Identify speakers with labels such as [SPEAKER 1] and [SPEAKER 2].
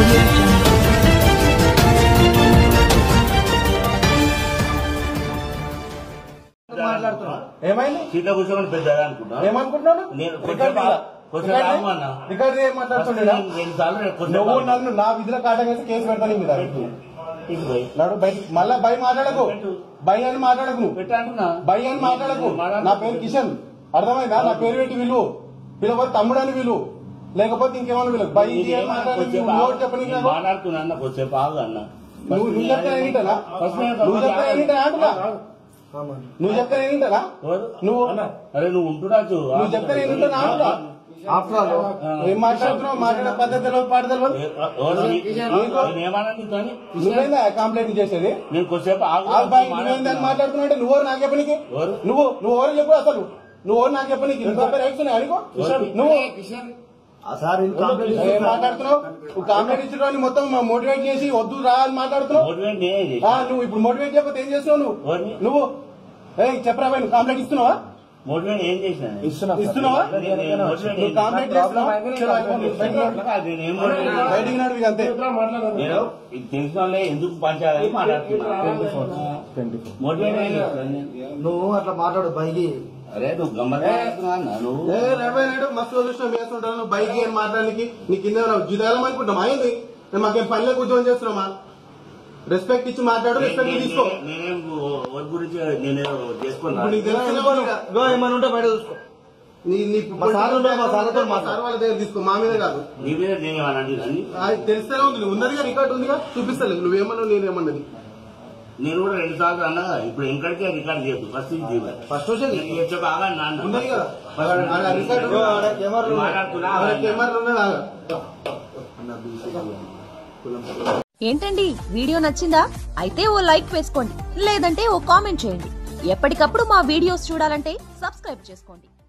[SPEAKER 1] audio jungle.
[SPEAKER 2] మాట్లాడుతున్నా
[SPEAKER 3] ఏమైంది
[SPEAKER 2] సీట్లో కూర్చోమని పెద్దగా అనుకుంటా
[SPEAKER 3] ఏమనుకుంటున్నాను
[SPEAKER 2] నేను కొంచెం
[SPEAKER 3] రికార్డ్
[SPEAKER 2] బా-
[SPEAKER 3] చేయాలా?
[SPEAKER 2] కొంచెం
[SPEAKER 3] రికార్డ్
[SPEAKER 2] ఆగు అన్న.
[SPEAKER 3] చేయి. రికార్డ్ చేయి మాట్లాడుతుండే
[SPEAKER 2] రెండు సార్లు కొంచెం
[SPEAKER 3] నువ్వు
[SPEAKER 2] ఆగు.
[SPEAKER 3] నన్ను నా విధుల కాటం వేసి కేసు పెడతాను మీద
[SPEAKER 2] ఇటు పోయి.
[SPEAKER 3] నాడు బయట మళ్ళా బై మాట్లాడకు బై అని మాట్లాడకు నువ్వు
[SPEAKER 2] పెట్టు అంటున్నా.
[SPEAKER 3] బై అని మాట్లాడకు నా పేరు కిషన్ అర్థమైందా నా పేరు పెట్టి విలువ పిలవద్దు తమ్ముడు అని విలువ లేకపోతే ఇంకేమన్నా విలువ బై ఇది అని మాట్లాడకు
[SPEAKER 2] కొంచెం
[SPEAKER 3] నువ్వు
[SPEAKER 2] ఆగు.
[SPEAKER 3] ఓటు చెప్పనీకి
[SPEAKER 2] నేను
[SPEAKER 3] నాకు.
[SPEAKER 2] మాట్లాడుతున్నా అన్న కొంచెం ఆగు అన్న
[SPEAKER 3] నువ్వు నువ్వు చెప్తే ఏంటనా
[SPEAKER 2] ఫస్ట్ నేను
[SPEAKER 3] నువ్వు చెప్తే ఏంటనా అంటున్నా నువ్వు చెప్తే ఏంటనా
[SPEAKER 2] ఎవరు?
[SPEAKER 3] నువ్వు
[SPEAKER 2] అరే నువ్వు ఉంటున్నా చూ.
[SPEAKER 3] నువ్వు చెప్తే నేను ఉంటున్నా అంటున్నా
[SPEAKER 4] ఆఫ్టర్ ఆల్
[SPEAKER 3] ఏం మాట్లాడుతున్నావు మాట్లాడే పద్ధతి తెలియదు పాట తెలియదు
[SPEAKER 2] ఏ- ఎవరు?
[SPEAKER 3] నీకు-
[SPEAKER 2] నేను ఏమన్నా నీతోని?
[SPEAKER 3] నువ్వేందా కంప్లైంట్ చేసేది
[SPEAKER 2] నేను కొంచెంసేపు ఆగు
[SPEAKER 3] ఆ బాయ్ నువ్వేంది అని మాట్లాడుతున్నావు అంటే నువ్వు నాకు చెప్పనీకి
[SPEAKER 2] ఎవరు?
[SPEAKER 3] నువ్వు నువ్వు ఎవరు చెప్పు అసలు నువ్వు ఎవరు నాకు చెప్పనీకి నువ్వు చెప్పే రైట్స్ ఉన్నాయి అడుగు నువ్వు
[SPEAKER 4] సార్ ఇది కంప్లీట్
[SPEAKER 3] ఏం మాట్లాడుతున్నావు నువ్వు కంప్లైంట్ ఇచ్చిన మొత్తం మోటివేట్ చేసి వద్దు రా అని మాట్లాడుతున్నావు
[SPEAKER 2] మోటివేట్ నేనే చేసి.
[SPEAKER 3] ఆ, నువ్వు ఇప్పుడు మోటివేట్ చేయకపోతే ఏం చేస్తున్నావు నువ్వు
[SPEAKER 2] ఎవరిని?
[SPEAKER 3] నువ్వు ఏ చెప్పరా బాయ్ నువ్వు కంప్లైంట్ ఇస్తున్నావా
[SPEAKER 2] మోటివేట్ ఏం చేసిన నేను?
[SPEAKER 4] ఇస్తున్నా
[SPEAKER 3] ఇస్తున్నావా
[SPEAKER 2] నేను- నేను మోటివేట్
[SPEAKER 3] నువ్వు
[SPEAKER 2] ఏం
[SPEAKER 3] కంప్లైంట్ చేస్తున్నావా చలో, అయిపోయింది. బయటికి రా.
[SPEAKER 2] కాదు, నేను ఏం మోటివేట్ చేయను.
[SPEAKER 3] బయటికి నడు ఇక అంతే
[SPEAKER 2] నేను ఇది తెలిసిన వాళ్ళే ఎందుకు పంచాలని మాట్లాడుతున్నా మోటివేట్ ఏం చేస్తాను నేను?
[SPEAKER 4] నువ్వు అట్లా మాట్లాడు బైకి
[SPEAKER 2] అరే నువ్వు గమ్మత్తుగా మాట్లాడుతున్నావా అన్న నువ్వు
[SPEAKER 3] ఏ రేపే నాడు మస్తు చూసిన వేస్తుంటాను నువ్వు బైక్ అని మాట్లాడడానికి నీ కింద జీతాలం అనుకుంటాం అయింది నేను మాకేం పనిలోకి ఉద్యోగం చేస్తున్నామా రెస్పెక్ట్ ఇచ్చి మాట్లాడు రెస్పెక్ట్ తీసుకో
[SPEAKER 2] నేను- నేనేం ఎవరి గురించి నేను చేసుకున్నా
[SPEAKER 3] ఇప్పుడు నీకు తెలుసు
[SPEAKER 4] ఇగో ఏమైనా ఉంటే బయట చూసుకో
[SPEAKER 3] నీ నీ
[SPEAKER 4] మా సార్ ఉన్నాడు, మా సార్తో
[SPEAKER 3] మా సార్ వాళ్ళ దగ్గర తీసుకో మా మీద కాదు
[SPEAKER 2] నీ మీద నేనేమన్నా అని
[SPEAKER 3] అది తెలిస్తేనే ఉంది ఉన్నదిగా రికార్డు ఉందిగా చూపిస్తలేదు నువ్వేమన్నావు నేనేమన్నది
[SPEAKER 2] నేను కూడా రెండు సార్లు అన్నా ఇప్పుడు ఇంకడికే రికార్డ్ చేయదు ఫస్ట్ ఇది చేయలేదు.
[SPEAKER 4] ఫస్ట్ వచ్చేది
[SPEAKER 2] నేను చెప్పి ఆగా నాన్న
[SPEAKER 3] ఉన్నది కదా ఆడ రికార్డు
[SPEAKER 4] ఇగో ఆడ కెమెరాలు ఉన్నాయి.
[SPEAKER 2] మాట్లాడుతున్నా
[SPEAKER 3] ఆడ కెమెరా ఉన్నది ఆడ.
[SPEAKER 5] ఏంటండి వీడియో నచ్చిందా అయితే ఓ లైక్ వేసుకోండి లేదంటే ఓ కామెంట్ చేయండి ఎప్పటికప్పుడు మా వీడియోస్ చూడాలంటే సబ్స్క్రైబ్ చేసుకోండి